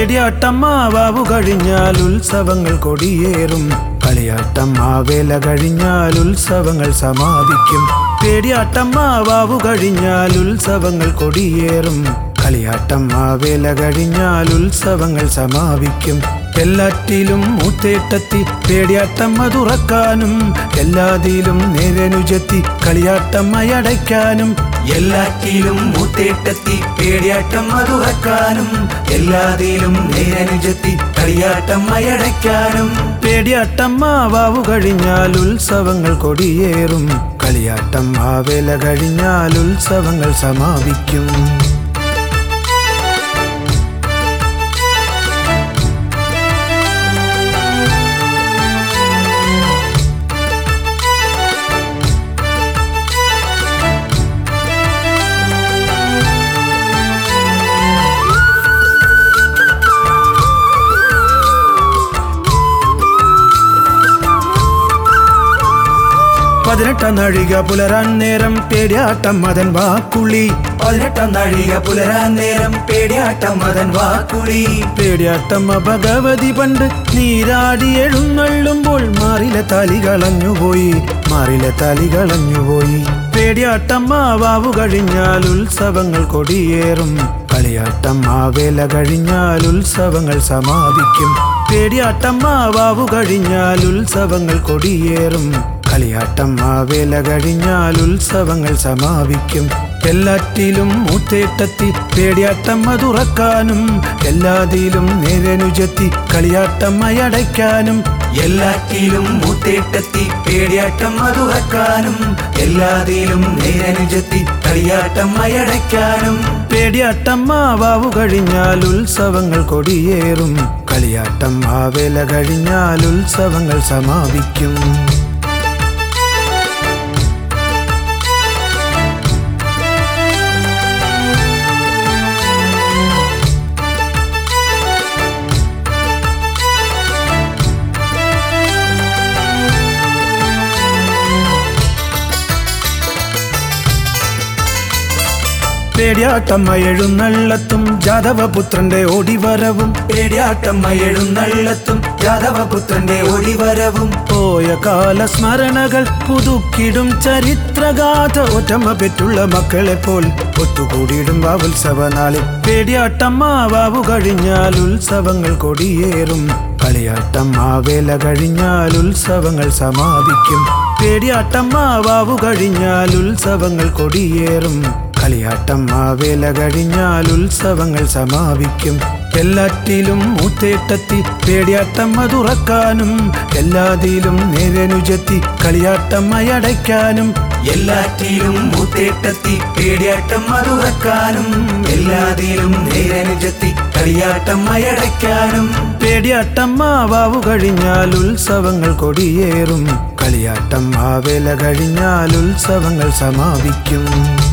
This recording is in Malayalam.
പേടിയാട്ടം മാവാവു കഴിഞ്ഞാൽ ഉത്സവങ്ങൾ കൊടിയേറും കളിയാട്ടം മാവേല കഴിഞ്ഞാൽ ഉത്സവങ്ങൾ സമാപിക്കും പേടിയാട്ടം മാവാവു കഴിഞ്ഞാൽ ഉത്സവങ്ങൾ കൊടിയേറും കളിയാട്ടം മാവേല കഴിഞ്ഞാൽ ഉത്സവങ്ങൾ സമാപിക്കും എല്ലാറ്റിലും മൂത്തേട്ടത്തി പേടിയാട്ടം അതുറക്കാനും എല്ലാതിലും നേരനുജത്തി കളിയാട്ടം അയടയ്ക്കാനും എല്ലാറ്റിലും മൂത്തേട്ടെത്തി പേടിയാട്ടം അതുറക്കാനും എല്ലാതിലും നേരനുജത്തി കളിയാട്ടം അയടയ്ക്കാനും പേടിയാട്ടം മാവാവു കഴിഞ്ഞാൽ ഉത്സവങ്ങൾ കൊടിയേറും കളിയാട്ടം മാവേല കഴിഞ്ഞാൽ ഉത്സവങ്ങൾ സമാപിക്കും പതിനെട്ടാം നാഴിക പുലരാൻ നേരം പേടിയാട്ടം മതൻ വാക്കുളി പതിനെട്ടാം നാഴിക പുലരാൻ നേരം പേടിയാട്ടം മതൻ വാക്കുളി പേടിയാട്ടം ഭഗവതി പണ്ട് നീരാടി എഴുന്നള്ളുമ്പോൾ മാറിലെ തലി കളഞ്ഞുപോയി മാറിലെ തലി കളഞ്ഞുപോയി പേടിയാട്ടം മാവാവു കഴിഞ്ഞാൽ ഉത്സവങ്ങൾ കൊടിയേറും കളിയാട്ടം മാവേല കഴിഞ്ഞാൽ ഉത്സവങ്ങൾ സമാപിക്കും പേടിയാട്ടം മാവാവു കഴിഞ്ഞാൽ ഉത്സവങ്ങൾ കൊടിയേറും കളിയാട്ടം മാവേല കഴിഞ്ഞാൽ ഉത്സവങ്ങൾ സമാപിക്കും എല്ലാറ്റിലും മൂത്തേട്ടത്തി പേടിയാട്ടം അതുറക്കാനും എല്ലാതിലും നേരനുജത്തി കളിയാട്ടം അയടയ്ക്കാനും എല്ലാറ്റിലും മൂത്തേട്ടെത്തി പേടിയാട്ടം അതുറക്കാനും എല്ലാതിലും നേരനുജത്തി കളിയാട്ടം അയടയ്ക്കാനും പേടിയാട്ടം മാവാവു കഴിഞ്ഞാൽ ഉത്സവങ്ങൾ കൊടിയേറും കളിയാട്ടം മാവേല കഴിഞ്ഞാൽ ഉത്സവങ്ങൾ സമാപിക്കും പേടിയാട്ടം എഴുന്നള്ളത്തും ജാതവപുത്രന്റെ ഓടിവരവും പേടിയാട്ടം എഴുന്നള്ളത്തും യാദവപുത്രന്റെ ഒടിവരവും പോയ കാല സ്മരണകൾ പുതുക്കിടും ചരിത്രഗാഥ ഒറ്റമ പെറ്റുള്ള മക്കളെ പോൽ ഒത്തുകൂടിയിടും ഉത്സവനാളിൽ പേടിയാട്ടം മാവാവു കഴിഞ്ഞാൽ ഉത്സവങ്ങൾ കൊടിയേറും കളിയാട്ടം മാവേല കഴിഞ്ഞാൽ ഉത്സവങ്ങൾ സമാപിക്കും പേടിയാട്ടം മാവാവു കഴിഞ്ഞാൽ ഉത്സവങ്ങൾ കൊടിയേറും കളിയാട്ടം മാവേല കഴിഞ്ഞാൽ ഉത്സവങ്ങൾ സമാപിക്കും എല്ലാറ്റിലും മൂത്തേട്ടത്തി പേടിയാട്ടം അതുറക്കാനും എല്ലാതിലും നേരനുജത്തി കളിയാട്ടം അയടയ്ക്കാനും എല്ലാറ്റിലും മൂത്തേട്ടെത്തി പേടിയാട്ടം അതുറക്കാനും എല്ലാതിലും നേരനുജത്തി കളിയാട്ടം അയടയ്ക്കാനും പേടിയാട്ടം മാവാവു കഴിഞ്ഞാൽ ഉത്സവങ്ങൾ കൊടിയേറും കളിയാട്ടം മാവേല കഴിഞ്ഞാൽ ഉത്സവങ്ങൾ സമാപിക്കും